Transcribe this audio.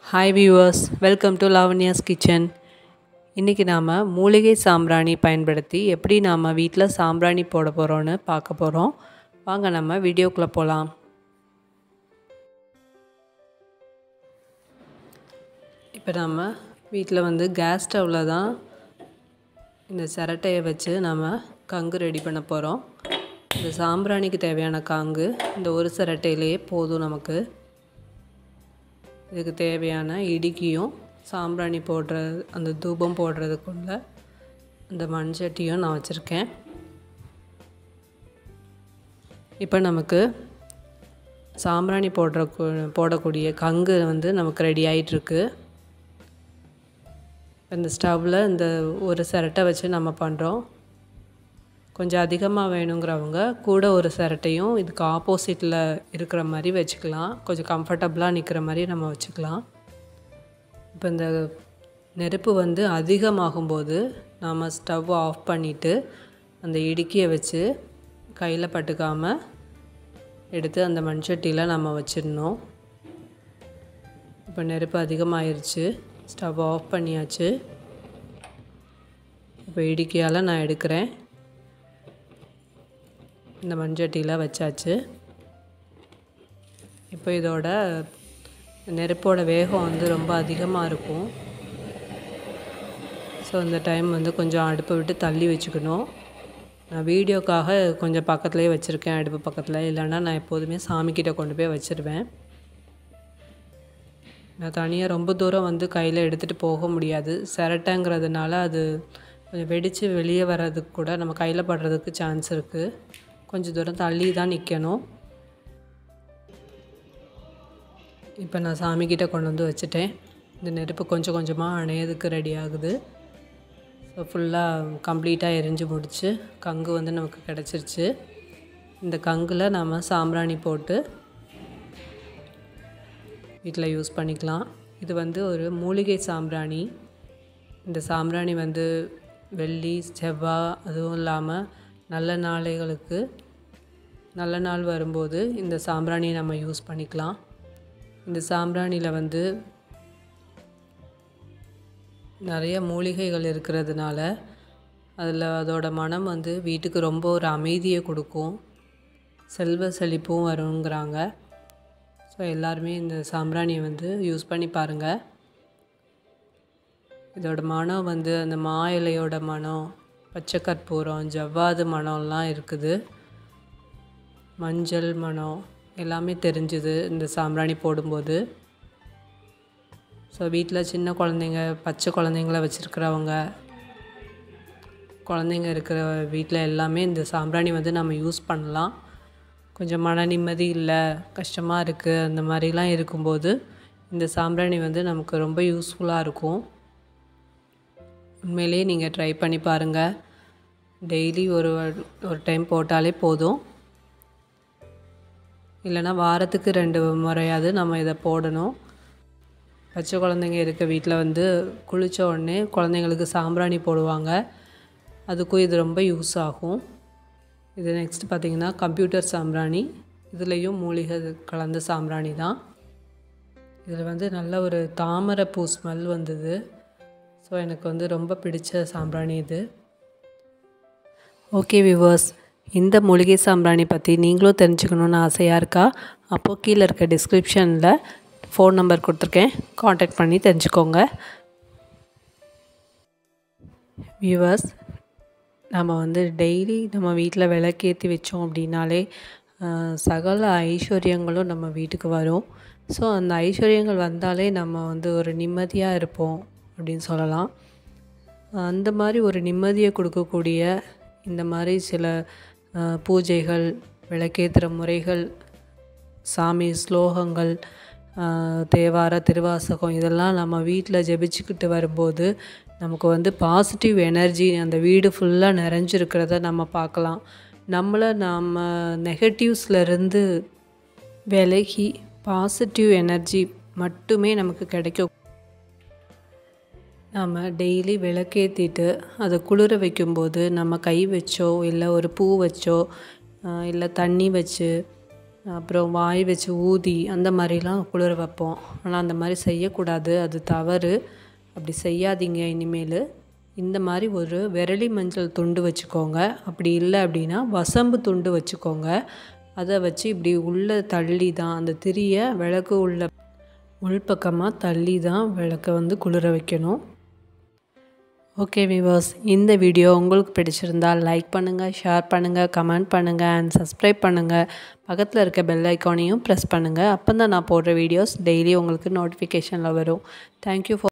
hi viewers welcome to Lavanya's kitchen இன்றைக்கி நாம் மூலிகை சாம்பிராணி பயன்படுத்தி எப்படி நாம் வீட்டில் சாம்பிராணி போட போகிறோன்னு பார்க்க போகிறோம் வாங்க நம்ம வீடியோக்குள்ளே போகலாம் இப்போ நம்ம வீட்டில் வந்து கேஸ் ஸ்டவ்வில் தான் இந்த சிரட்டையை வச்சு நம்ம கங்கு ரெடி பண்ண போகிறோம் இந்த சாம்பிராணிக்கு தேவையான காங்கு இந்த ஒரு சிரட்டையிலேயே போதும் நமக்கு இதுக்கு தேவையான இடுக்கியும் சாம்பிராணி போடுற அந்த தூபம் போடுறதுக்குள்ள அந்த மண்சட்டியும் நான் வச்சுருக்கேன் இப்போ நமக்கு சாம்பிராணி போடுற போடக்கூடிய கங்கு வந்து நமக்கு ரெடி ஆகிட்டுருக்கு இந்த ஸ்டவ்வில் இந்த ஒரு சிரட்டை வச்சு நம்ம பண்ணுறோம் கொஞ்சம் அதிகமாக வேணுங்கிறவங்க கூட ஒரு சிரட்டையும் இதுக்கு ஆப்போசிட்டில் இருக்கிற மாதிரி வச்சுக்கலாம் கொஞ்சம் கம்ஃபர்டபுளாக நிற்கிற மாதிரி நம்ம வச்சுக்கலாம் இப்போ இந்த நெருப்பு வந்து அதிகமாகும்போது நாம் ஸ்டவ் ஆஃப் பண்ணிவிட்டு அந்த இடுக்கியை வச்சு கையில் பட்டுக்காமல் எடுத்து அந்த மண்சட்டியில் நம்ம வச்சிடணும் இப்போ நெருப்பு அதிகமாகிருச்சு ஸ்டவ் ஆஃப் பண்ணியாச்சு இப்போ இடுக்கியால் நான் எடுக்கிறேன் இந்த மண்சட்டியில் வச்சாச்சு இப்போ இதோட நெருப்போட வேகம் வந்து ரொம்ப அதிகமாக இருக்கும் ஸோ இந்த டைம் வந்து கொஞ்சம் அடுப்பை விட்டு தள்ளி வச்சுக்கணும் நான் வீடியோக்காக கொஞ்சம் பக்கத்துலேயே வச்சுருக்கேன் அடுப்பு பக்கத்தில் இல்லைன்னா நான் எப்போதுமே சாமிக்கிட்ட கொண்டு போய் வச்சுருவேன் நான் தனியாக ரொம்ப தூரம் வந்து கையில் எடுத்துகிட்டு போக முடியாது சிரட்டைங்கிறதுனால அது கொஞ்சம் வெடித்து வெளியே வர்றதுக்கு கூட நம்ம கையில் படுறதுக்கு சான்ஸ் இருக்குது கொஞ்சம் தூரம் தள்ளி தான் நிற்கணும் இப்போ நான் சாமிக்கிட்ட கொண்டு வந்து வச்சுட்டேன் இந்த நெருப்பு கொஞ்சம் கொஞ்சமாக அணையதுக்கு ரெடி ஆகுது ஸோ ஃபுல்லாக கம்ப்ளீட்டாக எரிஞ்சு முடிச்சு கங்கு வந்து நமக்கு கிடச்சிருச்சு இந்த கங்கில் நாம் சாம்பிராணி போட்டு வீட்டில் யூஸ் பண்ணிக்கலாம் இது வந்து ஒரு மூலிகை சாம்பிராணி இந்த சாம்பிராணி வந்து வெள்ளி செவ்வாய் அதுவும் இல்லாமல் நல்ல நாளைகளுக்கு நல்ல நாள் வரும்போது இந்த சாம்பிராணியை நம்ம யூஸ் பண்ணிக்கலாம் இந்த சாம்பிராணியில் வந்து நிறைய மூலிகைகள் இருக்கிறதுனால அதில் அதோட மனம் வந்து வீட்டுக்கு ரொம்ப ஒரு அமைதியை கொடுக்கும் செல்வ செழிப்பும் வருங்கிறாங்க ஸோ எல்லாருமே இந்த சாம்பிராணியை வந்து யூஸ் பண்ணி பாருங்கள் இதோட மனம் வந்து அந்த மா இலையோட மனம் பச்சை கற்பூரம் ஜவ்வாது மனம்லாம் இருக்குது மஞ்சள் மனம் எல்லாமே தெரிஞ்சுது இந்த சாம்பிராணி போடும்போது ஸோ வீட்டில் சின்ன குழந்தைங்க பச்சை குழந்தைங்கள வச்சுருக்கிறவங்க குழந்தைங்க இருக்கிற வீட்டில் எல்லாமே இந்த சாம்பிராணி வந்து நம்ம யூஸ் பண்ணலாம் கொஞ்சம் மன நிம்மதி இல்லை கஷ்டமாக இருக்குது அந்த மாதிரிலாம் இருக்கும்போது இந்த சாம்பிராணி வந்து நமக்கு ரொம்ப யூஸ்ஃபுல்லாக இருக்கும் உண்மையிலேயே நீங்கள் ட்ரை பண்ணி பாருங்கள் டெய்லி ஒரு ஒரு டைம் போட்டாலே போதும் இல்லைனா வாரத்துக்கு ரெண்டு முறையாவது நம்ம இதை போடணும் பச்சை குழந்தைங்க இருக்க வீட்டில் வந்து குளித்த உடனே குழந்தைங்களுக்கு சாம்பிராணி போடுவாங்க அதுக்கும் இது ரொம்ப யூஸ் ஆகும் இது நெக்ஸ்ட் பார்த்திங்கன்னா கம்ப்யூட்டர் சாம்பிராணி இதுலேயும் மூலிகை கலந்த சாம்பிராணி தான் இதில் வந்து நல்ல ஒரு தாமரை பூ ஸ்மெல் வந்தது ஸோ எனக்கு வந்து ரொம்ப பிடிச்ச சாம்பிராணி இது ஓகே விவர்ஸ் இந்த மூலிகை சாம்பிராணி பற்றி நீங்களும் தெரிஞ்சுக்கணுன்னு ஆசையாக இருக்கா அப்போது கீழே இருக்க டிஸ்கிரிப்ஷனில் ஃபோன் நம்பர் கொடுத்துருக்கேன் காண்டாக்ட் பண்ணி தெரிஞ்சுக்கோங்க வியூவர்ஸ் நம்ம வந்து டெய்லி நம்ம வீட்டில் விளக்கேற்றி வச்சோம் அப்படின்னாலே சகல ஐஸ்வர்யங்களும் நம்ம வீட்டுக்கு வரும் ஸோ அந்த ஐஸ்வர்யங்கள் வந்தாலே நம்ம வந்து ஒரு நிம்மதியாக இருப்போம் அப்படின்னு சொல்லலாம் அந்த மாதிரி ஒரு நிம்மதியை கொடுக்கக்கூடிய இந்த மாதிரி சில பூஜைகள் விளக்கேற்றுற முறைகள் சாமி ஸ்லோகங்கள் தேவார திருவாசகம் இதெல்லாம் நம்ம வீட்டில் ஜெபிச்சுக்கிட்டு வரும்போது நமக்கு வந்து பாசிட்டிவ் எனர்ஜி அந்த வீடு ஃபுல்லாக நிறைஞ்சிருக்கிறத நம்ம பார்க்கலாம் நம்மளை நம்ம நெகட்டிவ்ஸ்லேருந்து விலகி பாசிட்டிவ் எனர்ஜி மட்டுமே நமக்கு கிடைக்கும் நம்ம டெய்லி விளக்கேற்றிட்டு அதை குளிர வைக்கும்போது நம்ம கை வச்சோ இல்லை ஒரு பூ வச்சோ இல்லை தண்ணி வச்சு அப்புறம் வாய் வச்சு ஊதி அந்த மாதிரிலாம் குளிர வைப்போம் ஆனால் அந்த மாதிரி செய்யக்கூடாது அது தவறு அப்படி செய்யாதீங்க இனிமேல் இந்த மாதிரி ஒரு விரலி மஞ்சள் துண்டு வச்சுக்கோங்க அப்படி இல்லை அப்படின்னா வசம்பு துண்டு வச்சுக்கோங்க அதை வச்சு இப்படி உள்ளே தள்ளி தான் அந்த திரியை விளக்கு உள்ள உள்பக்கமாக தள்ளி தான் விளக்கை வந்து குளிர வைக்கணும் ஓகே விவர்ஸ் இந்த வீடியோ உங்களுக்கு பிடிச்சிருந்தால் லைக் பண்ணுங்கள் ஷேர் பண்ணுங்கள் கமெண்ட் பண்ணுங்கள் அண்ட் சப்ஸ்கிரைப் பண்ணுங்கள் பக்கத்தில் இருக்க பெல் ஐக்கானையும் ப்ரெஸ் பண்ணுங்கள் அப்போ தான் நான் போடுற வீடியோஸ் டெய்லி உங்களுக்கு நோட்டிஃபிகேஷனில் வரும் தேங்க்யூ ஃபார்